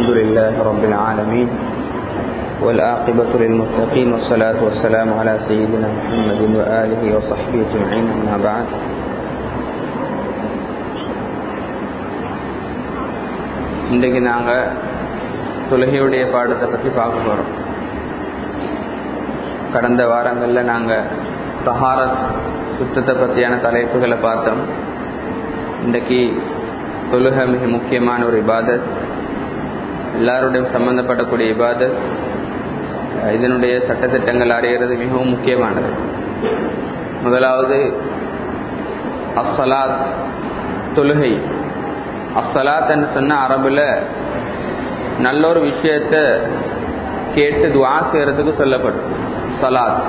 لله رب العالمين والآقبة للمتقين والصلاة والسلام على سيدنا محمد وآله وصحبه أجمعين أما بعد இன்றைக்கு நாங்கள் தொழுகையுடைய பாடத்தை பற்றி பார்க்க போகிறோம் கடந்த வாரங்களில் நாங்கள் சஹாரத் சுத்தத்தை பற்றியான தலைப்புகளை பார்த்தோம் இன்றைக்கு தொழுகை மிக முக்கியமான ஒரு இபாதத் எல்லாருடையும் சம்பந்தப்படக்கூடிய இபாதத் இதனுடைய சட்டத்திட்டங்கள் அறிகிறது மிகவும் முக்கியமானது முதலாவது அஸ்ஸலாத் தொழுகை அஸ்ஸலாத் என்று சொன்ன அரபில் நல்ல ஒரு விஷயத்த கேட்டு துவா செய்கிறதுக்கு சொல்லப்படும் சலாத்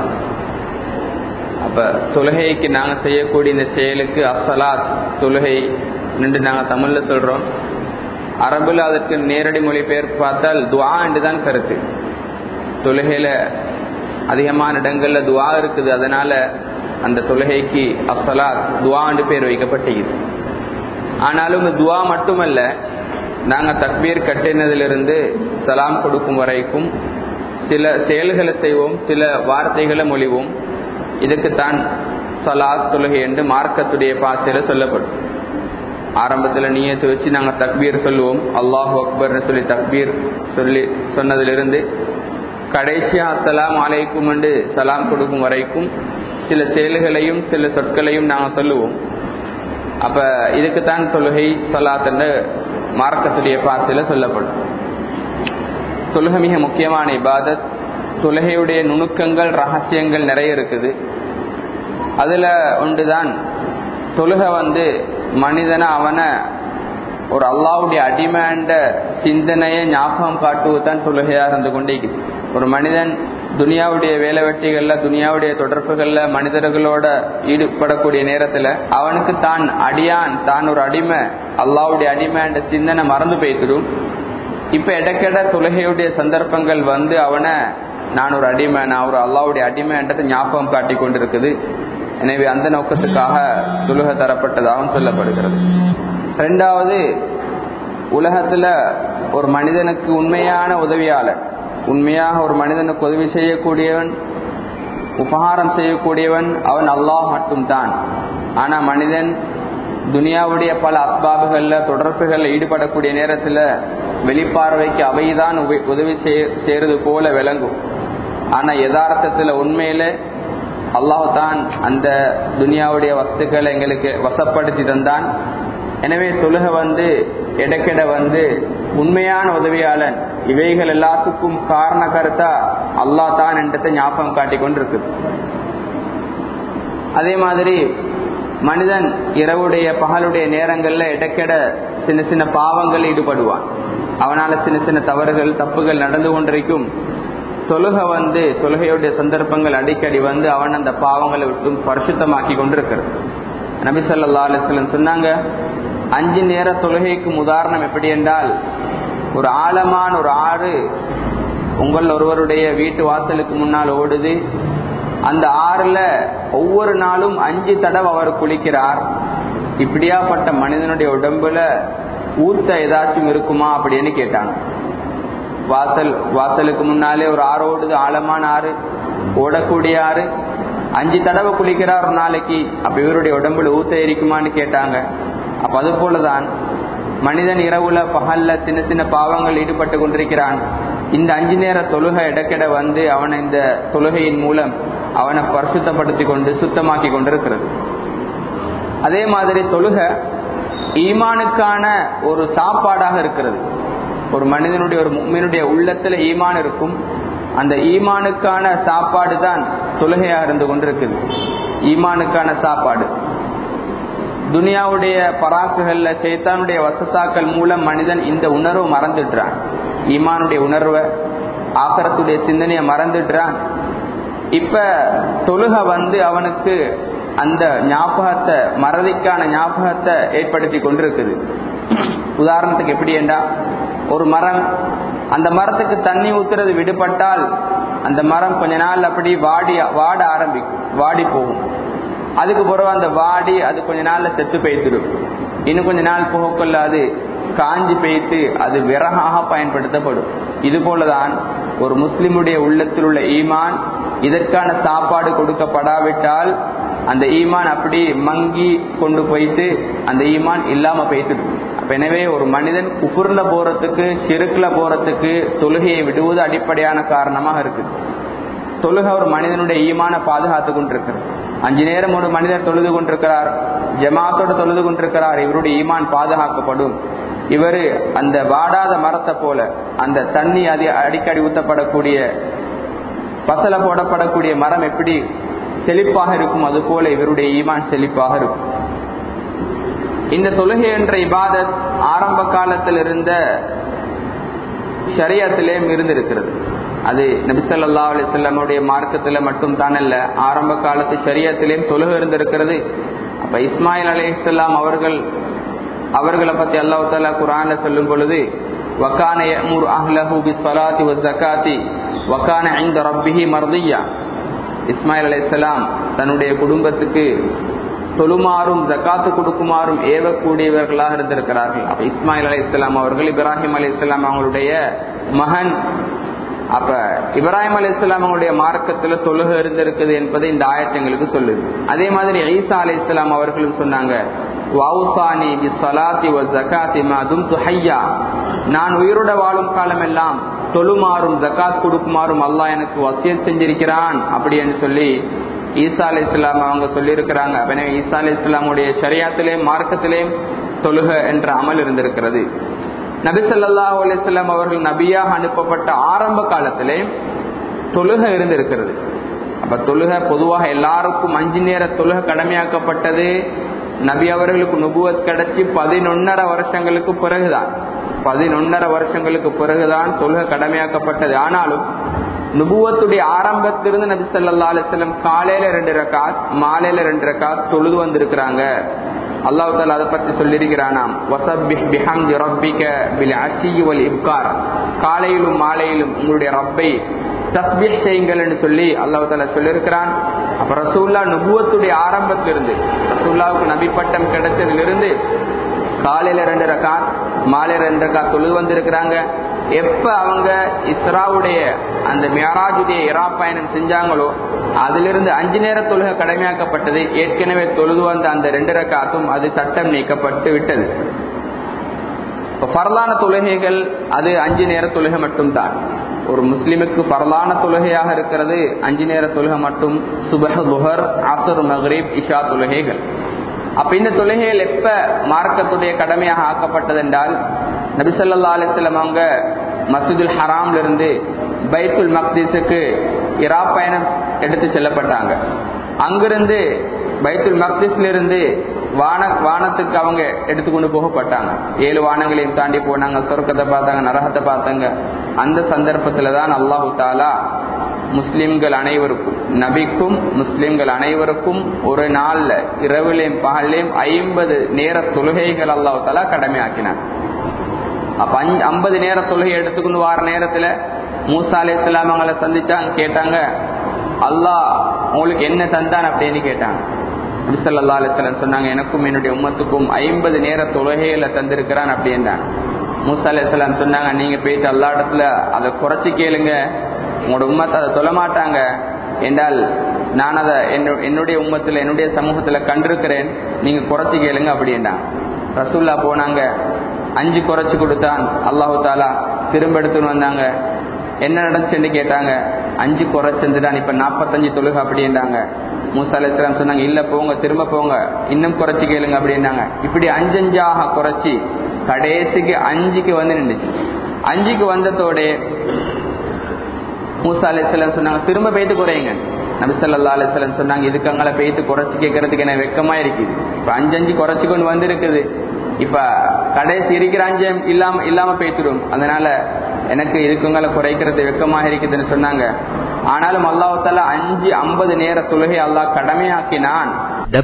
அப்போ தொழுகைக்கு நாங்கள் செய்யக்கூடிய இந்த செயலுக்கு அஸ்ஸலாத் தொழுகை என்று நாங்கள் தமிழில் சொல்கிறோம் அரபில் அதற்கு நேரடி மொழிபெயர்ப்பு பார்த்தால் துவா என்று தான் கருத்து தொழுகையில் அதிகமான இடங்களில் துவா இருக்குது அதனால் அந்த தொழுகைக்கு அஸ்ஸலாத் துவா என்று பேர் வைக்கப்பட்டிருக்குது ஆனாலும் துவா மட்டுமல்ல நாங்கள் தக்பீர் கட்டினதிலிருந்து சலாம் கொடுக்கும் வரைக்கும் சில செயல்களை செய்வோம் சில வார்த்தைகளை மொழிவோம் இதுக்குத்தான் சலாத் தொழுகை என்று மார்க்கத்துடைய பாசையில் சொல்லப்படும் ஆரம்பத்தில் நீயத்தை வச்சு நாங்கள் தக்பீர் சொல்லுவோம் அல்லாஹு அக்பர்னு சொல்லி தக்பீர் சொல்லி சொன்னதிலிருந்து கடைசியாக அஸ்லாம் அலைக்கும் என்று சலாம் கொடுக்கும் வரைக்கும் சில செயல்களையும் சில சொற்களையும் நாங்கள் சொல்லுவோம் அப்போ இதுக்குத்தான் தொழுகை சலாத்துன்னு மார்க்கத்துடைய பாசையில் சொல்லப்படும் தொழுகை மிக முக்கியமான இபாதத் தொழுகையுடைய நுணுக்கங்கள் ரகசியங்கள் நிறைய இருக்குது அதில் ஒன்றுதான் தொழுகை வந்து மனிதனை அவனை ஒரு அல்லாவுடைய அடிமேண்ட சிந்தனையை ஞாபகம் காட்டுவது தான் தொழுகையாக இருந்து கொண்டே ஒரு மனிதன் துனியாவுடைய வேலை வெட்டிகளில் துனியாவுடைய தொடர்புகளில் மனிதர்களோட ஈடுபடக்கூடிய நேரத்தில் அவனுக்கு தான் அடியான் தான் ஒரு அடிமை அல்லாவுடைய அடிமைன்ற சிந்தனை மறந்து போய்த்திடும் இப்போ இடக்கிட தொழுகையுடைய சந்தர்ப்பங்கள் வந்து அவனை நான் ஒரு அடிமை நான் ஒரு அல்லாவுடைய அடிமைன்றதை ஞாபகம் காட்டி கொண்டிருக்குது எனவே அந்த நோக்கத்துக்காக தொழுகை தரப்பட்டதாகவும் சொல்லப்படுகிறது ரெண்டாவது உலகத்தில் ஒரு மனிதனுக்கு உண்மையான உதவியாளர் உண்மையாக ஒரு மனிதனுக்கு உதவி செய்யக்கூடியவன் உபகாரம் செய்யக்கூடியவன் அவன் அல்லாஹ் மட்டும்தான் ஆனால் மனிதன் துனியாவுடைய பல அஸ்பாபுகளில் தொடர்புகளில் ஈடுபடக்கூடிய நேரத்தில் வெளிப்பார்வைக்கு அவைதான் உதவி செய்யறது போல விளங்கும் ஆனால் யதார்த்தத்தில் உண்மையில் அல்லாஹ் தான் அந்த துனியாவுடைய வஸ்துக்களை எங்களுக்கு வசப்படுத்தி தந்தான் எனவே தொழுகை வந்து இடக்கிட வந்து உண்மையான உதவியாளன் இவைகள் எல்லாத்துக்கும் காரண கருத்தா அல்லா தான் என்றதை ஞாபகம் காட்டி கொண்டிருக்கு அதே மாதிரி மனிதன் இரவுடைய பகலுடைய நேரங்களில் இடக்கிட சின்ன சின்ன பாவங்கள் ஈடுபடுவான் அவனால சின்ன சின்ன தவறுகள் தப்புகள் நடந்து கொண்டிருக்கும் தொழுகை வந்து தொழுகையுடைய சந்தர்ப்பங்கள் அடிக்கடி வந்து அவன் அந்த பாவங்களை விட்டும் பரிசுத்தமாக்கி கொண்டிருக்கிறது நபி சொல்லா அலிஸ்லம் சொன்னாங்க அஞ்சு நேர தொழுகைக்கும் உதாரணம் எப்படி என்றால் ஒரு ஆழமான ஒரு ஆறு உங்கள் ஒருவருடைய வீட்டு வாசலுக்கு முன்னால் ஓடுது அந்த ஆறுல ஒவ்வொரு நாளும் அஞ்சு தடவை அவர் குளிக்கிறார் இப்படியாப்பட்ட மனிதனுடைய உடம்புல ஊத்த ஏதாச்சும் இருக்குமா அப்படின்னு கேட்டாங்க வாசல் வாசலுக்கு முன்னாலே ஒரு ஆறு ஓடுது ஆழமான ஆறு ஓடக்கூடிய ஆறு அஞ்சு தடவை குளிக்கிறார் ஒரு நாளைக்கு அப்ப இவருடைய உடம்புல ஊத்த இருக்குமான்னு கேட்டாங்க அப்ப அது போலதான் மனிதன் இரவுல பகல்ல சின்ன சின்ன பாவங்கள் ஈடுபட்டு கொண்டிருக்கிறான் இந்த அஞ்சு நேர தொழுகை இடக்கிட வந்து அவனை இந்த தொழுகையின் மூலம் அவனை பரிசுத்தப்படுத்தி கொண்டு சுத்தமாக்கி கொண்டிருக்கிறது அதே மாதிரி தொழுகை ஈமானுக்கான ஒரு சாப்பாடாக இருக்கிறது ஒரு மனிதனுடைய ஒரு மீனுடைய உள்ளத்துல ஈமான் இருக்கும் அந்த ஈமானுக்கான சாப்பாடு தான் தொழுகையாக இருந்து கொண்டிருக்குது ஈமானுக்கான சாப்பாடு துனியாவுடைய பராக்குகள்ல சேத்தானுடைய வசசாக்கள் மூலம் மனிதன் இந்த உணர்வை மறந்துடுறான் ஈமானுடைய உணர்வை ஆக்கரத்துடைய சிந்தனையை மறந்துடுறான் இப்ப தொழுகை வந்து அவனுக்கு அந்த ஞாபகத்தை மறதிக்கான ஞாபகத்தை ஏற்படுத்தி கொண்டிருக்குது உதாரணத்துக்கு எப்படி என்றா ஒரு மரம் அந்த மரத்துக்கு தண்ணி ஊத்துறது விடுபட்டால் அந்த மரம் கொஞ்ச நாள் அப்படி வாடி வாட ஆரம்பிக்கும் வாடி போகும் அதுக்கு பிறகு அந்த வாடி அது கொஞ்ச நாள்ல செத்து போய்த்திடும் இன்னும் கொஞ்ச நாள் போகக்குள்ள அது காஞ்சி பெய்த்து அது விறகாக பயன்படுத்தப்படும் இது போலதான் ஒரு முஸ்லிமுடைய உள்ளத்தில் உள்ள ஈமான் இதற்கான சாப்பாடு கொடுக்கப்படாவிட்டால் அந்த ஈமான் அப்படி மங்கி கொண்டு போயிட்டு அந்த ஈமான் இல்லாம போய்த்துடும் அப்ப எனவே ஒரு மனிதன் குபுர்ல போறதுக்கு சிறுக்குல போறதுக்கு தொழுகையை விடுவது அடிப்படையான காரணமாக இருக்குது தொழுகை ஒரு மனிதனுடைய ஈமான பாதுகாத்து கொண்டிருக்கிறது அஞ்சு நேரம் ஒரு மனிதர் தொழுது கொண்டிருக்கிறார் ஜமாத்தோடு தொழுது கொண்டிருக்கிறார் இவருடைய ஈமான் பாதுகாக்கப்படும் இவர் அந்த வாடாத மரத்தை போல அந்த தண்ணி அது அடிக்கடி ஊத்தப்படக்கூடிய பசல போடப்படக்கூடிய மரம் எப்படி செழிப்பாக இருக்கும் அது போல இவருடைய ஈமான் செழிப்பாக இருக்கும் இந்த தொழுகை என்ற இபாதத் ஆரம்ப காலத்தில் இருந்த ஷரியத்திலே இருந்திருக்கிறது அது நபிசல்லா அலிசல்லமுடைய மார்க்கத்துல மட்டும் தானல்ல ஆரம்ப காலத்து ஷரியத்திலேயும் தொழுகை இருந்திருக்கிறது அப்ப இஸ்மாயில் அலி இஸ்லாம் அவர்கள் அவர்களை பத்தி அல்லாஹ் தாலா குரான்ல சொல்லும் பொழுது வக்கான யமுர் அஹ்லஹு பிஸ்ஸலாத்தி வஸ்ஸகாத்தி வக்கான இன்த ரப்பிஹி மர்தியா இஸ்மாயில் அலைஹிஸ்ஸலாம் தன்னுடைய குடும்பத்துக்கு தொழுமாறும் ஜக்காத்து கொடுக்குமாறும் ஏவக்கூடியவர்களாக இருந்திருக்கிறார்கள் அப்ப இஸ்மாயில் அலி இஸ்லாம் அவர்கள் இப்ராஹிம் அலி இஸ்லாம் அவங்களுடைய மகன் அப்ப இப்ராஹிம் அலி இஸ்லாம் அவங்களுடைய மார்க்கத்துல தொழுகை இருந்திருக்குது என்பதை இந்த ஆயத்தங்களுக்கு சொல்லுது அதே மாதிரி ஈசா அலி இஸ்லாம் அவர்களும் சொன்னாங்க வவுசானி பி சலாத்தி வ ஜகாத்தி மதும் ஹையா நான் உயிரோட வாழும் காலமெல்லாம் தொழுமாறும் ஜக்காத் கொடுக்குமாறும் அல்லாஹ் எனக்கு வசியத் செஞ்சிருக்கிறான் அப்படின்னு சொல்லி ஈசா அலி இஸ்லாம் அவங்க சொல்லியிருக்கிறாங்க எனவே ஈசா அலி இஸ்லாமுடைய ஷரியாத்திலே மார்க்கத்திலே தொழுக என்ற அமல் இருந்திருக்கிறது நபி சொல்லா அலிஸ்லாம் அவர்கள் நபியாக அனுப்பப்பட்ட ஆரம்ப காலத்திலே தொழுக இருந்திருக்கிறது அப்ப தொழுக பொதுவாக எல்லாருக்கும் அஞ்சு நேர தொழுக கடமையாக்கப்பட்டது நபி அவர்களுக்கு நுபுவத் கிடைச்சி பதினொன்னரை வருஷங்களுக்கு பிறகுதான் பதினொன்னரை வருஷங்களுக்கு பிறகுதான் தொழுக கடமையாக்கப்பட்டது ஆனாலும் நுபுவத்துடைய ஆரம்பத்திலிருந்து நபி சொல்லா அலிஸ்லம் காலையில ரெண்டு ரக்காத் மாலையில ரெண்டு ரக்காத் தொழுது வந்திருக்கிறாங்க அல்லாஹ் தாலா அதை பத்தி சொல்லியிருக்கிறானாம் வசப்பிஹ் பிஹம்தி ரப்பிக பில் அஷியி வல் இப்கார் காலையிலும் மாலையிலும் உங்களுடைய ரப்பை தஸ்பீஹ் செய்யுங்கள்னு சொல்லி அல்லாஹ் தாலா சொல்லியிருக்கிறான் அப்ப ரசூல்லா நுபுவத்துடைய ஆரம்பத்திலிருந்து ரசூல்லாவுக்கு நபி பட்டம் கிடைச்சதிலிருந்து காலையில ரெண்டு ரக்காத் மாலையில ரெண்டு ரக்காத் தொழுது வந்திருக்கிறாங்க எப்ப அவங்க இஸ்ராவுடைய அந்த மியாராஜுடைய இரா பயணம் செஞ்சாங்களோ அதிலிருந்து அஞ்சு நேர தொழுகை கடமையாக்கப்பட்டது ஏற்கனவே தொழுது வந்த அந்த ரெண்டு ரக்காத்தும் அது சட்டம் நீக்கப்பட்டு விட்டது பரலான தொழுகைகள் அது அஞ்சு நேர தொழுகை மட்டும்தான் ஒரு முஸ்லிமுக்கு பரலான தொழுகையாக இருக்கிறது அஞ்சு நேர தொழுகை மட்டும் சுபஹ் புகர் அசர் மஹ்ரீப் இஷா தொழுகைகள் அப்ப இந்த தொழுகைகள் எப்ப மார்க்கத்துடைய கடமையாக ஆக்கப்பட்டது என்றால் நபிசல்லா அலிஸ்லாம் அவங்க மசூதுல் ஹராம்ல இருந்து பைத்துல் மக்தீஸுக்கு இரா பயணம் எடுத்து செல்லப்பட்டாங்க அங்கிருந்து பைத்துல் மக்தீஸ்ல இருந்து வான வானத்துக்கு அவங்க எடுத்துக்கொண்டு போகப்பட்டாங்க ஏழு வானங்களையும் தாண்டி போனாங்க சொர்க்கத்தை பார்த்தாங்க நரகத்தை பார்த்தாங்க அந்த சந்தர்ப்பத்துல தான் அல்லாஹு தாலா முஸ்லிம்கள் அனைவருக்கும் நபிக்கும் முஸ்லிம்கள் அனைவருக்கும் ஒரு நாள்ல இரவிலையும் பகலையும் ஐம்பது நேர தொழுகைகள் அல்லாஹு தாலா கடமையாக்கினார் அப்ப அஞ்சு ஐம்பது நேர தொழுகை எடுத்துக்கொண்டு வார நேரத்துல மூசா அலி இஸ்லாம் அவங்கள சந்திச்சாங்க கேட்டாங்க அல்லாஹ் உங்களுக்கு என்ன தந்தான் அப்படின்னு கேட்டாங்க நபிசல்லா அலிஸ்லாம் சொன்னாங்க எனக்கும் என்னுடைய உம்மத்துக்கும் ஐம்பது நேர தொழுகையில தந்திருக்கிறான் அப்படின்றாங்க மூசா அலி இஸ்லாம் சொன்னாங்க நீங்க போயிட்டு எல்லா இடத்துல அதை குறைச்சி கேளுங்க உங்களோட உம்மத்தை அதை சொல்ல மாட்டாங்க என்றால் நான் அதை என்னுடைய உம்மத்துல என்னுடைய சமூகத்துல கண்டிருக்கிறேன் நீங்க குறைச்சி கேளுங்க அப்படின்றாங்க ரசூல்லா போனாங்க அஞ்சு குறைச்சு கொடுத்தான் அல்லாஹு தாலா திரும்ப எடுத்துன்னு வந்தாங்க என்ன நடந்துச்சுன்னு கேட்டாங்க அஞ்சு குறைச்சிருந்துட்டான் இப்ப நாற்பத்தஞ்சு தொழுகை அப்படின்றாங்க மூசா அலிஸ்லாம் சொன்னாங்க இல்ல போங்க திரும்ப போங்க இன்னும் குறைச்சி கேளுங்க அப்படின்னாங்க இப்படி அஞ்சஞ்சாக குறைச்சி கடைசிக்கு அஞ்சுக்கு வந்து நின்றுச்சு அஞ்சுக்கு வந்ததோட மூசா அலிஸ்லாம் சொன்னாங்க திரும்ப போயிட்டு குறையுங்க நபிசல்லா அலிஸ்லாம் சொன்னாங்க இதுக்கு அங்கே போயிட்டு குறைச்சி கேட்கறதுக்கு என்ன வெக்கமா இருக்குது இப்ப அஞ்சஞ்சு குறைச்சி கொண்டு வந்திருக்குது இப்ப கடைசி இருக்கிற அஞ்சம் இல்லாம இல்லாம பேசிடும் அதனால எனக்கு இதுக்குங்களை குறைக்கிறது வெக்கமாக இருக்குதுன்னு சொன்னாங்க ஆனாலும் அல்லாஹால அஞ்சு ஐம்பது நேர தொழுகை அல்லாஹ் கடமையாக்கினான்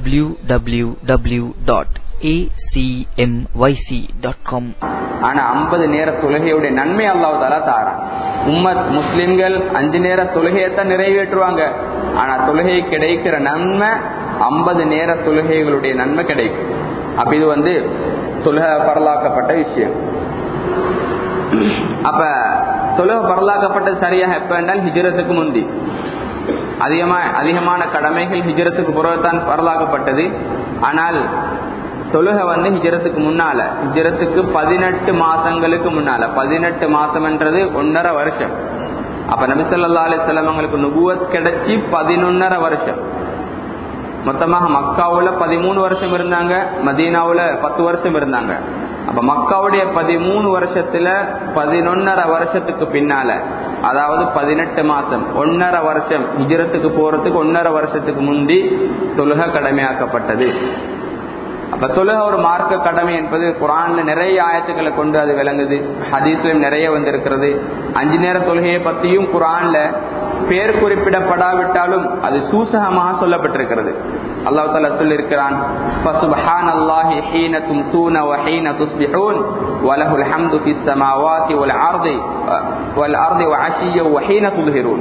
www.acmyc.com ஆனா ஐம்பது நேர தொழுகையுடைய நன்மை அல்லாஹால தாரான் உம்மத் முஸ்லிம்கள் அஞ்சு நேர தொழுகையத்தான் நிறைவேற்றுவாங்க ஆனா தொழுகை கிடைக்கிற நன்மை ஐம்பது நேர தொழுகைகளுடைய நன்மை கிடைக்கும் அப்ப இது வந்து தொழுக பரலாக்கப்பட்ட விஷயம் அப்ப தொழுக பரலாக்கப்பட்டது சரியாக எப்ப என்றால் ஹிஜரத்துக்கு முந்தி அதிகமா அதிகமான கடமைகள் ஹிஜரத்துக்கு புறத்தான் பரலாக்கப்பட்டது ஆனால் தொழுகை வந்து ஹிஜரத்துக்கு முன்னால ஹிஜரத்துக்கு பதினெட்டு மாசங்களுக்கு முன்னால பதினெட்டு மாசம்ன்றது ஒன்னரை வருஷம் அப்ப நபிசல்லா அலிஸ்லாம் அவங்களுக்கு நுகுவத் கிடைச்சி பதினொன்னரை வருஷம் மொத்தமாக மக்காவுல பதிமூணு வருஷம் இருந்தாங்க மதீனாவுல பத்து வருஷம் இருந்தாங்க அப்ப மக்காவுடைய பதிமூணு வருஷத்துல பதினொன்னரை வருஷத்துக்கு பின்னால அதாவது பதினெட்டு மாசம் ஒன்னரை வருஷம் ஹிஜரத்துக்கு போறதுக்கு ஒன்னரை வருஷத்துக்கு முந்தி தொழுக கடமையாக்கப்பட்டது அப்ப தொழுக ஒரு மார்க்க கடமை என்பது குரான்ல நிறைய ஆயத்துக்களை கொண்டு அது விளங்குது ஹதீஸ்லயும் நிறைய வந்திருக்கிறது அஞ்சு நேர தொழுகையை பத்தியும் குரான்ல பேர் குறிப்பிடப்படாவிட்டாலும் அது சூசகமாக சொல்லப்பட்டிருக்கிறது அல்லாஹ் தாலா சொல்லியிருக்கிறான் فسبحان الله حين تمسون وحين تصبحون وله الحمد في السماوات والارض والارض وعشيا وحين تظهرون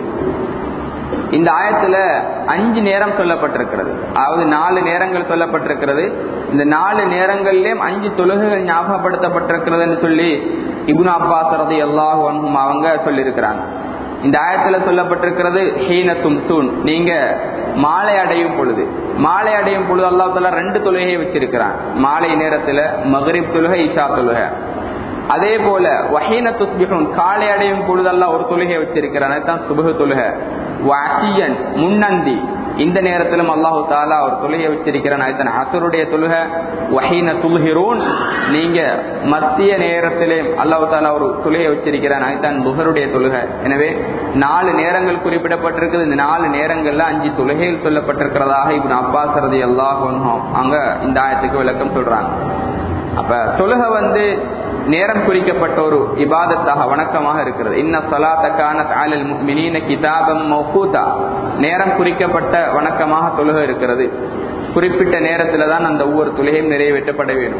இந்த ஆயத்துல அஞ்சு நேரம் சொல்லப்பட்டிருக்கிறது அதாவது நாலு நேரங்கள் சொல்லப்பட்டிருக்கிறது இந்த நாலு நேரங்கள்லயும் அஞ்சு தொழுகைகள் ஞாபகப்படுத்தப்பட்டிருக்கிறதுன்னு சொல்லி இபுன் அப்பாஸ் ரதி அல்லாஹ் அவங்க சொல்லியிருக்கிறாங்க இந்த ஆயத்துல சொல்லப்பட்டிருக்கிறது ஹீனத்தும் சூன் நீங்க மாலை அடையும் பொழுது மாலை அடையும் பொழுது அல்லா தாலா ரெண்டு தொழுகையை வச்சிருக்கிறான் மாலை நேரத்துல மகரிப் தொழுகை இஷா தொழுகை அதே போல வஹீன துஸ்பிஹுன் காலை அடையும் பொழுதெல்லாம் ஒரு தொழுகை வச்சிருக்கிறான் அதுதான் சுபகு தொழுகை வாசியன் முன்னந்தி இந்த நேரத்திலும் அல்லாஹு தாலா ஒரு தொழுகை வச்சிருக்கிறான் அதுதான் அசருடைய தொழுகை வஹீன துல்ஹிரூன் நீங்க மத்திய நேரத்திலே அல்லாஹு தாலா ஒரு தொழுகை வச்சிருக்கிறான் அதுதான் புகருடைய தொழுகை எனவே நாலு நேரங்கள் குறிப்பிடப்பட்டிருக்குது இந்த நாலு நேரங்கள்ல அஞ்சு தொழுகைகள் சொல்லப்பட்டிருக்கிறதாக இப்ப அப்பாஸ் ரதி அல்லாஹ் அங்க இந்த ஆயத்துக்கு விளக்கம் சொல்றாங்க அப்ப தொழுகை வந்து நேரம் குறிக்கப்பட்ட ஒரு இபாதத்தாக வணக்கமாக இருக்கிறது இன்ன சலாத்தக்கான தாலில் மினீன கிதாபம் மௌகூதா நேரம் குறிக்கப்பட்ட வணக்கமாக தொழுகை இருக்கிறது குறிப்பிட்ட நேரத்துல தான் அந்த ஒவ்வொரு தொழுகையும் நிறைவேற்றப்பட வேண்டும்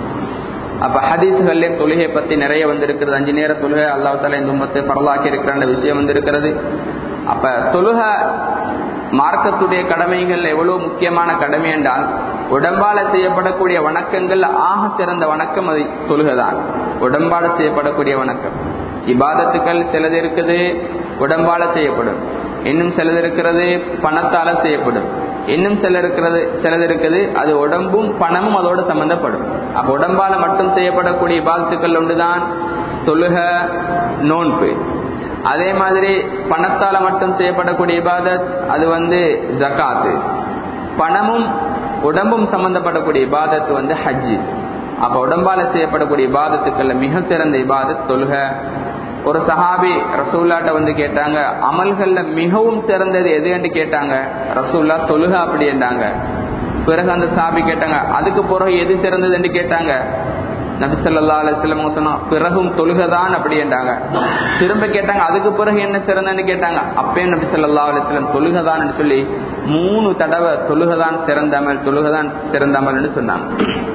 அப்ப ஹதீஸ்கள்லயும் தொழுகை பத்தி நிறைய வந்திருக்கிறது அஞ்சு நேர தொழுகை அல்லாஹ் தாலா இந்த உம்மத்தை பரவாக்கி இருக்கிற விஷயம் வந்திருக்கிறது அப்ப தொழுகை மார்க்கத்துடைய கடமைகள் எவ்வளவு முக்கியமான கடமை என்றால் உடம்பால செய்யப்படக்கூடிய வணக்கங்கள் ஆக சிறந்த வணக்கம் அது தொழுகைதான் உடம்பால செய்யப்படக்கூடிய வணக்கம் இபாதத்துக்கள் சிலது இருக்குது உடம்பால செய்யப்படும் இன்னும் சிலது இருக்கிறது பணத்தால செய்யப்படும் இன்னும் சில இருக்கிறது சிலது இருக்குது அது உடம்பும் பணமும் அதோடு சம்பந்தப்படும் அப்ப உடம்பால மட்டும் செய்யப்படக்கூடிய இபாதத்துக்கள் ஒன்றுதான் தொழுக நோன்பு அதே மாதிரி பணத்தால மட்டும் செய்யப்படக்கூடிய இபாதத் அது வந்து ஜக்காத்து பணமும் உடம்பும் சம்பந்தப்படக்கூடிய இபாதத்து வந்து ஹஜ்ஜு அப்ப உடம்பால செய்யப்படக்கூடிய இபாதத்துக்கள்ல மிக சிறந்த இபாதத் தொழுக ஒரு சஹாபி ரசூல்லாட்ட வந்து கேட்டாங்க அமல்கள்ல மிகவும் சிறந்தது எது என்று கேட்டாங்க ரசூல்லா தொழுக அப்படி என்றாங்க பிறகு அந்த சாபி கேட்டாங்க அதுக்கு பிறகு எது சிறந்தது என்று கேட்டாங்க நபிசல்லா அலிஸ்லம் சொன்னோம் பிறகும் தொழுகதான் அப்படி என்றாங்க திரும்ப கேட்டாங்க அதுக்கு பிறகு என்ன சிறந்தன்னு கேட்டாங்க அப்பயும் நபிசல்லா அலிஸ்லம் தொழுகதான் சொல்லி மூணு தடவை தொழுகதான் சிறந்தமல் தொழுகதான் சிறந்தமல் சொன்னாங்க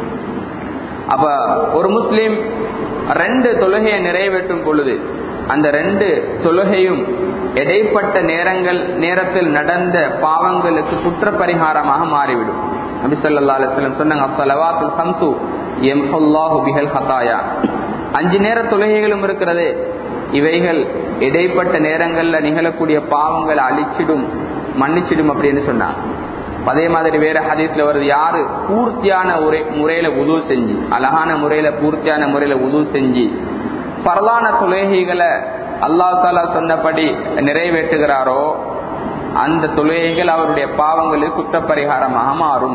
அப்ப ஒரு முஸ்லீம் ரெண்டு தொழுகையை நிறைவேற்றும் பொழுது அந்த ரெண்டு தொழுகையும் இடைப்பட்ட நேரங்கள் நேரத்தில் நடந்த பாவங்களுக்கு குற்றப்பரிகாரமாக மாறிவிடும் நபி சொல்லா அலிஸ்லம் சொன்னாங்க அஸ்ஸலவாத்துல் சம்சு எம்ஹல்லாஹு பிஹல் ஹதாயா அஞ்சு நேர தொழுகைகளும் இருக்கிறது இவைகள் இடைப்பட்ட நேரங்கள்ல நிகழக்கூடிய பாவங்களை அழிச்சிடும் மன்னிச்சிடும் அப்படின்னு சொன்னாங்க அதே மாதிரி வேற ஹதீஸ்ல வருது யாரு பூர்த்தியான உரை முறையில உதவு செஞ்சு அழகான முறையில பூர்த்தியான முறையில உதவு செஞ்சு பரவான தொழுகைகளை அல்லாஹ் தாலா சொன்னபடி நிறைவேற்றுகிறாரோ அந்த தொழுகைகள் அவருடைய பாவங்களுக்கு குற்றப்பரிகாரமாக மாறும்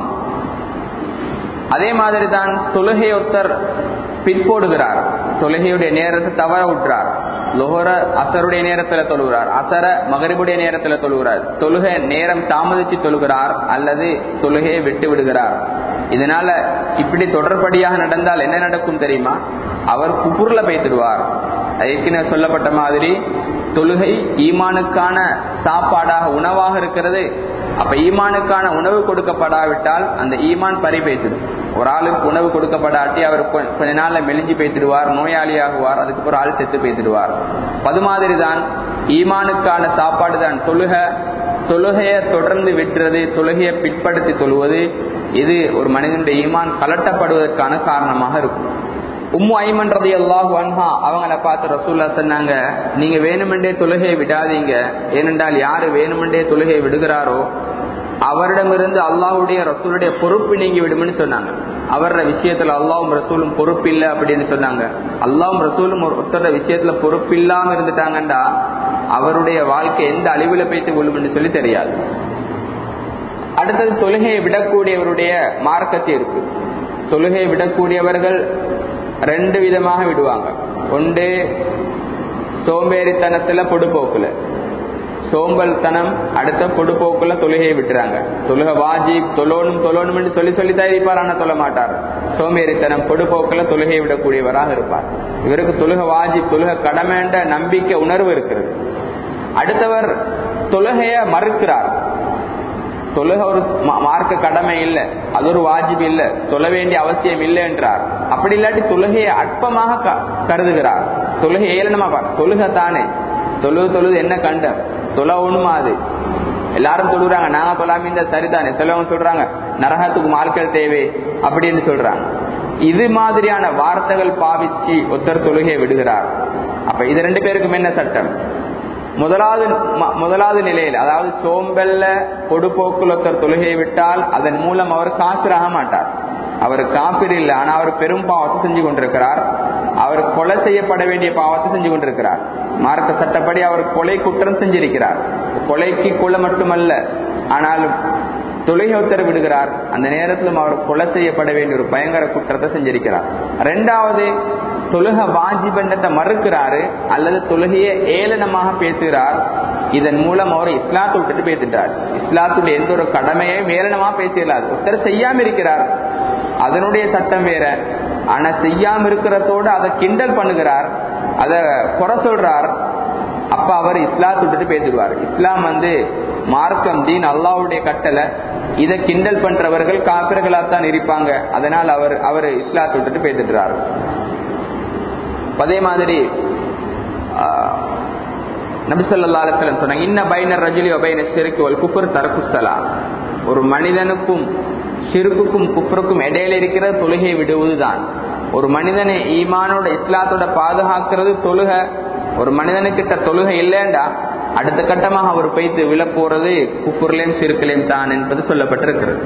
அதே மாதிரி தான் தொழுகை ஒருத்தர் பிற்போடுகிறார் தொழுகையுடைய நேரத்தை தவற விட்டுறார் லோஹர அசருடைய நேரத்துல தொழுகிறார் அசர மகரிபுடைய நேரத்துல தொழுகிறார் தொழுகை நேரம் தாமதிச்சு தொழுகிறார் அல்லது தொழுகையை விட்டு விடுகிறார் இதனால இப்படி தொடர்படியாக நடந்தால் என்ன நடக்கும் தெரியுமா அவர் குபுர்ல பெய்திடுவார் ஏற்கனவே சொல்லப்பட்ட மாதிரி தொழுகை ஈமானுக்கான சாப்பாடாக உணவாக இருக்கிறது அப்ப ஈமானுக்கான உணவு கொடுக்கப்படாவிட்டால் அந்த ஈமான் பறி பேசிடும் ஒரு ஆளுக்கு உணவு கொடுக்கப்படாட்டி அவர் கொஞ்ச நாள்ல மெலிஞ்சு பேசிடுவார் நோயாளியாகுவார் அதுக்கப்புறம் ஆள் செத்து பேசிடுவார் அது மாதிரி தான் ஈமானுக்கான சாப்பாடு தான் தொழுக தொழுகையை தொடர்ந்து விட்டுறது தொழுகையை பிற்படுத்தி தொழுவது இது ஒரு மனிதனுடைய ஈமான் கலட்டப்படுவதற்கான காரணமாக இருக்கும் உம்மு ஐமன் ரதி அல்லாஹ் வன்ஹா அவங்கள பார்த்து ரசூல்லா சொன்னாங்க நீங்க வேணுமென்றே தொழுகையை விடாதீங்க ஏனென்றால் யாரு வேணுமென்றே தொழுகையை விடுகிறாரோ அவரிடமிருந்து அல்லாஹுடைய ரசூலுடைய பொறுப்பு நீங்கி விடும்னு சொன்னாங்க அவரோட விஷயத்துல அல்லாவும் ரசூலும் பொறுப்பு இல்லை அப்படின்னு சொன்னாங்க அல்லாவும் ரசூலும் ஒருத்தரோட விஷயத்துல பொறுப்பு இல்லாம இருந்துட்டாங்கண்டா அவருடைய வாழ்க்கை எந்த அழிவுல போய்த்து கொள்ளும்னு சொல்லி தெரியாது அடுத்தது தொழுகையை விடக்கூடியவருடைய மார்க்கத்தை இருக்கு தொழுகையை விடக்கூடியவர்கள் ரெண்டு விதமாக விடுவாங்க ஒன்று சோம்பேறித்தனத்துல பொடுப்போக்குல சோம்பல்தனம் அடுத்த பொடுப்போக்குல தொழுகையை விட்டுறாங்க தொழுக வாஜிப் தொழணும் தொழணும்னு சொல்லி சொல்லி தான் இருப்பார் ஆனா தொழ மாட்டார் சோம்பேறித்தனம் பொடுப்போக்குல தொழுகையை விடக்கூடியவராக இருப்பார் இவருக்கு தொழுக வாஜிப் தொழுக கடமைன்ற நம்பிக்கை உணர்வு இருக்கிறது அடுத்தவர் தொழுகைய மறுக்கிறார் தொழுக ஒரு மார்க்க கடமை இல்லை அது ஒரு வாஜிப் இல்லை தொழ வேண்டிய அவசியம் இல்லை என்றார் அப்படி இல்லாட்டி தொழுகையை அற்பமாக கருதுகிறார் தொழுகை ஏளனமா பார் தொழுகை தானே தொழுது தொழுது என்ன கண்டம் தொலை ஒண்ணுமா அது எல்லாரும் தொழுறாங்க நாங்க தொழாம இந்த சரிதானே சிலவங்க சொல்றாங்க நரகத்துக்கு மார்க்கல் தேவை அப்படின்னு சொல்றாங்க இது மாதிரியான வார்த்தைகள் பாவிச்சு ஒருத்தர் தொழுகையை விடுகிறார் அப்ப இது ரெண்டு பேருக்கும் என்ன சட்டம் முதலாவது முதலாவது நிலையில் அதாவது சோம்பல்ல பொடுப்போக்குள் ஒருத்தர் தொழுகையை விட்டால் அதன் மூலம் அவர் காசிராக மாட்டார் அவர் காப்பீர் இல்லை ஆனா அவர் பெரும் பாவத்தை செஞ்சு கொண்டிருக்கிறார் அவர் கொலை செய்யப்பட வேண்டிய பாவத்தை செஞ்சு கொண்டிருக்கிறார் மார்க்க சட்டப்படி அவர் கொலை குற்றம் செஞ்சிருக்கிறார் கொலைக்கு கொலை மட்டுமல்ல ஆனாலும் தொழுகை உத்தரவு விடுகிறார் அந்த நேரத்திலும் அவர் கொலை செய்யப்பட வேண்டிய ஒரு பயங்கர குற்றத்தை செஞ்சிருக்கிறார் ரெண்டாவது தொழுக வாஜிபண்டத்தை மறுக்கிறாரு அல்லது தொழுகையை ஏளனமாக பேசுகிறார் இதன் மூலம் அவர் இஸ்லாத்தை விட்டுட்டு பேசிட்டார் இஸ்லாத்துடைய எந்த ஒரு கடமையையும் ஏளனமா பேசிடலாது ஒருத்தர் செய்யாம இருக்கிறார் அதனுடைய சட்டம் வேற ஆனா செய்யாம இருக்கிறதோடு அதை கிண்டல் பண்ணுகிறார் அத குறை சொல்றார் அப்ப அவர் இஸ்லாத்தை விட்டுட்டு பேசிடுவார் இஸ்லாம் வந்து மார்க்கம் தீன் அல்லாவுடைய கட்டளை இதை கிண்டல் பண்றவர்கள் காப்பிர்களாத்தான் இருப்பாங்க அதனால் அவர் அவர் இஸ்லாத்தை விட்டுட்டு பேசிடுறார் அதே மாதிரி நபிசல்லா அலுவலம் சொன்னாங்க இன்ன பைனர் ரஜிலி ஒபைன சிறுக்கு ஒரு குஃபர் தரக்குசலா ஒரு மனிதனுக்கும் சிறுக்குக்கும் குஃபருக்கும் இடையில இருக்கிற தொழுகை விடுவதுதான் ஒரு மனிதனை ஈமானோட இஸ்லாத்தோட பாதுகாக்கிறது தொழுக ஒரு மனிதனுக்கிட்ட தொழுகை இல்லைண்டா அடுத்த கட்டமாக அவர் பைத்து விழப்போறது குஃபுர்லேயும் சிறுக்கலையும் தான் என்பது சொல்லப்பட்டிருக்கிறது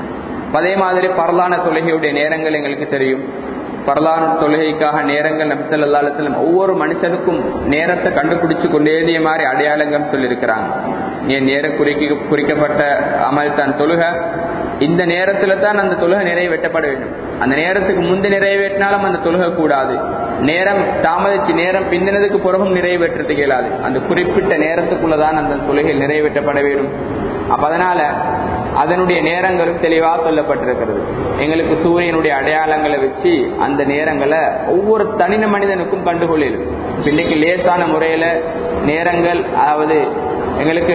அதே மாதிரி பரலான தொழுகையுடைய நேரங்கள் எங்களுக்கு தெரியும் பரலான தொழுகைக்காக நேரங்கள் நபிசல்லா அலுவலம் ஒவ்வொரு மனுஷனுக்கும் நேரத்தை கண்டுபிடிச்சு கொண்டேதிய மாதிரி அடையாளங்கள் சொல்லியிருக்கிறாங்க ஏன் நேர குறிக்க குறிக்கப்பட்ட அமல் தான் தொழுக இந்த நேரத்துல தான் அந்த தொழுகை நிறைவேற்றப்பட வேண்டும் அந்த நேரத்துக்கு முந்தி நிறைவேற்றினாலும் அந்த தொழுகை கூடாது நேரம் தாமதிச்சு நேரம் பிந்தினதுக்கு பிறகும் நிறைவேற்றத்துக்கு இயலாது அந்த குறிப்பிட்ட நேரத்துக்குள்ளதான் அந்த தொழுகை நிறைவேற்றப்பட வேண்டும் அப்ப அதனால அதனுடைய நேரங்களும் தெளிவாக சொல்லப்பட்டிருக்கிறது எங்களுக்கு சூரியனுடைய அடையாளங்களை வச்சு அந்த நேரங்களை ஒவ்வொரு தனின மனிதனுக்கும் கண்டுகொள்ளும் இன்னைக்கு லேசான முறையில நேரங்கள் அதாவது எங்களுக்கு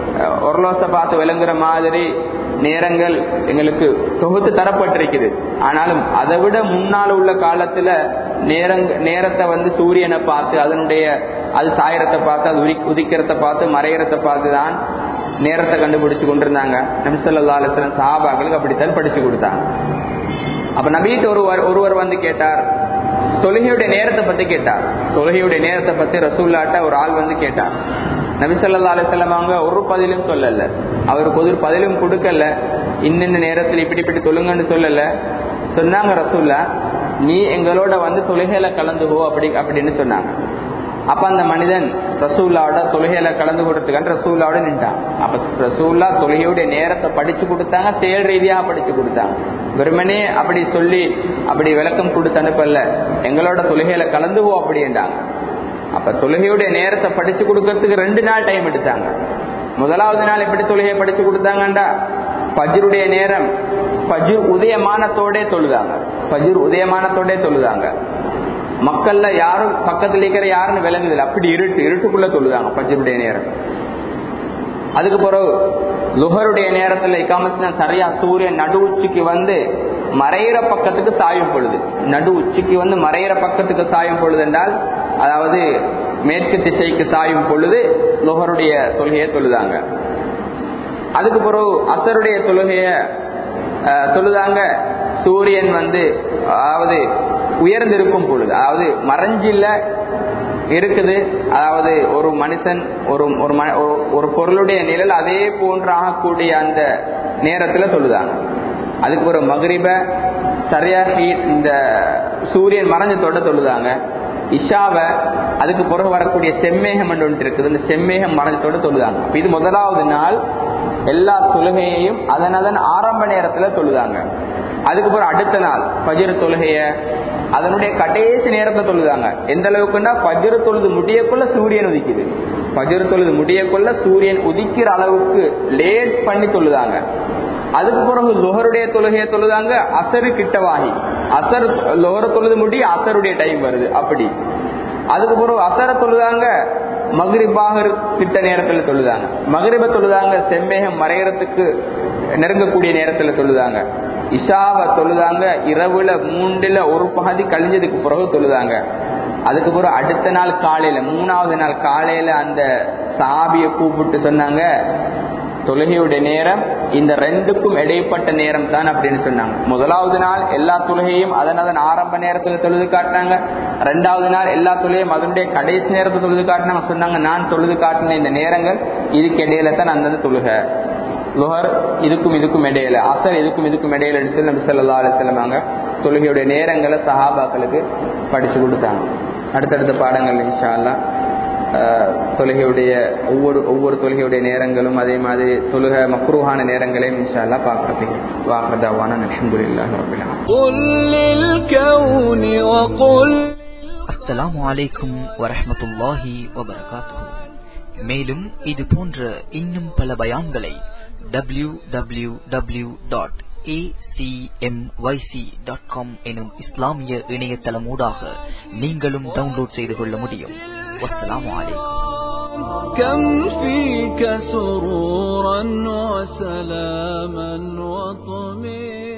ஒரலோசை பார்த்து விளங்குற மாதிரி நேரங்கள் எங்களுக்கு தொகுத்து தரப்பட்டிருக்குது ஆனாலும் அதை விட முன்னால் உள்ள காலத்துல நேரங்க நேரத்தை வந்து சூரியனை பார்த்து அதனுடைய அது சாயறத்தை பார்த்து அது உதி உதிக்கிறத பார்த்து மறையறத பார்த்து தான் நேரத்தை கண்டுபிடிச்சு கொண்டிருந்தாங்க நபிசல்லா அலுவலம் சாபாக்களுக்கு அப்படித்தான் படிச்சு கொடுத்தாங்க அப்ப நபீட்டு ஒருவர் ஒருவர் வந்து கேட்டார் தொழுகையுடைய நேரத்தை பத்தி கேட்டார் தொழுகையுடைய நேரத்தை பத்தி ரசூல்லாட்ட ஒரு ஆள் வந்து கேட்டார் நபிசல்லா அலுவலம் அவங்க ஒரு பதிலும் சொல்லல அவருக்கு ஒரு பதிலும் கொடுக்கல இன்னின்ன நேரத்தில் இப்படி இப்படி தொழுங்கன்னு சொல்லல சொன்னாங்க ரசூல்லா நீ எங்களோட வந்து தொழுகையில கலந்துகோ அப்படி அப்படின்னு சொன்னாங்க அப்ப அந்த மனிதன் ரசூல்லாவோட தொழுகையில கலந்து கொடுத்துக்கான் ரசூல்லாவோட நின்றான் அப்ப ரசூல்லா தொழுகையுடைய நேரத்தை படிச்சு கொடுத்தாங்க செயல் ரீதியாக படிச்சு கொடுத்தாங்க வெறுமனே அப்படி சொல்லி அப்படி விளக்கம் கொடுத்து அனுப்பல எங்களோட தொழுகையில கலந்துவோ அப்படின்றாங்க அப்ப தொழுகையுடைய நேரத்தை படிச்சு கொடுக்கறதுக்கு ரெண்டு நாள் டைம் எடுத்தாங்க முதலாவது நாள் எப்படி தொழுகையை படிச்சு கொடுத்தாங்கண்டா பஜ்ருடைய நேரம் பஜ்ர் உதயமானத்தோட தொழுதாங்க பஜ்ர் உதயமானத்தோட தொழுதாங்க மக்கள்ல யாரும் பக்கத்துல இருக்கிற யாருன்னு விளங்குதில்லை அப்படி இருட்டு இருட்டுக்குள்ள தொழுதாங்க பஜ்ருடைய நேரம் அதுக்கு பிறகு லுகருடைய நேரத்துல இக்காமத்தின சரியா சூரியன் நடு உச்சிக்கு வந்து மறையிற பக்கத்துக்கு சாயும் பொழுது நடு உச்சிக்கு வந்து மறையிற பக்கத்துக்கு சாயும் பொழுது என்றால் அதாவது மேற்கு திசைக்கு சாயும் பொழுது லுகருடைய தொழுகையை தொழுதாங்க அதுக்கு பிறகு அசருடைய தொழுகைய அஹ், தொழுதாங்க சூரியன் வந்து அதாவது உயர்ந்திருக்கும் பொழுது அதாவது மறைஞ்சில்ல இருக்குது அதாவது ஒரு மனுஷன் ஒரு ஒரு ம- ஒரு- ஒரு பொருளுடைய நிழல் அதே போன்று ஆகக்கூடிய அந்த நேரத்துல தொழுதாங்க அதுக்கு ஒரு மகரிப சரியா ஹீட் இந்த சூரியன் மறைஞ்சத்தோட தொழுதாங்க இஷாவை அதுக்கு பிறகு வரக்கூடிய செம்மேகம் என்று ஒன்று இருக்குது இந்த செம்மேகம் மறைஞ்சத்தோட தொழுதாங்க அப்ப இது முதலாவது நாள் எல்லா தொழுகையையும் அதன் அதன் ஆரம்ப நேரத்துல தொழுதாங்க அதுக்கு பிறகு அடுத்த நாள் பஜிர் தொழுகைய அதனுடைய கடைசி நேரத்துல தொழுதாங்க எந்த அளவுக்குன்னா பஜ்ரு தொழுது முடியக்குள்ள சூரியன் உதிக்குது பஜ்ரு தொழுது முடியக்குள்ள சூரியன் உதிக்கிற அளவுக்கு லேட் பண்ணி தொழுதாங்க அதுக்கு பிறகு லொஹருடைய தொழுகையை தொழுதாங்க அசரு கிட்டவாகி அசர் லொஹர தொழுது முடி அசருடைய டைம் வருது அப்படி அதுக்கு பிறகு அசர தொழுதாங்க மகரிபாக கிட்ட நேரத்துல தொழுதாங்க மகரிப தொழுதாங்க செம்மேகம் மறையறதுக்கு நெருங்கக்கூடிய நேரத்துல தொழுதாங்க இஷாவை தொழுதாங்க இரவுல மூண்டுல ஒரு பகுதி கழிஞ்சதுக்கு பிறகு தொழுதாங்க அதுக்கு பிறகு அடுத்த நாள் காலையில மூணாவது நாள் காலையில அந்த சாபிய கூப்பிட்டு சொன்னாங்க தொழுகையுடைய நேரம் இந்த ரெண்டுக்கும் இடைப்பட்ட நேரம் தான் அப்படின்னு சொன்னாங்க முதலாவது நாள் எல்லா தொழுகையும் அதன் அதன் ஆரம்ப நேரத்துல தொழுது காட்டினாங்க ரெண்டாவது நாள் எல்லா தொழுகையும் அதனுடைய கடைசி நேரத்தை தொழுது காட்டினாங்க சொன்னாங்க நான் தொழுது காட்டின இந்த நேரங்கள் இதுக்கு இடையில தான் அந்தந்த தொழுகை லுஹர் இதுக்கும் இதுக்கும் இடையில அசர் இதுக்கும் இதுக்கும் இடையில எடுத்து நபி ஸல்லல்லாஹு அலைஹி வஸல்லம் தொழுகையுடைய நேரங்களை சஹாபாக்களுக்கு படிச்சு கொடுத்தாங்க அடுத்தடுத்த பாடங்கள் இன்ஷா அல்லாஹ் ஆஹ், தொழுகையுடைய ஒவ்வொரு ஒவ்வொரு தொழுகையுடைய நேரங்களும் அதே மாதிரி தொழுகை மக்ரூஹான நேரங்களையும் இன்ஷா அல்லாஹ் பார்க்கறதுக்கு வாக்குதாவான அல்ஹம்துலில்லாஹி ரப்பில் ஆலமீன் قل للكون وقل அஸ்ஸலாமு அலைக்கும் வரஹ்மத்துல்லாஹி வபரகாத்துஹு மேலும் இது போன்ற இன்னும் பல பயான்களை W W W dot dot com எனும் இஸ்லாமிய இணையதளமூடாக நீங்களும் டவுன்லோட் செய்து கொள்ள முடியும் வஸ்ஸலாமு அலைக்கும் كم فيك سرورا وسلاما وطمئنا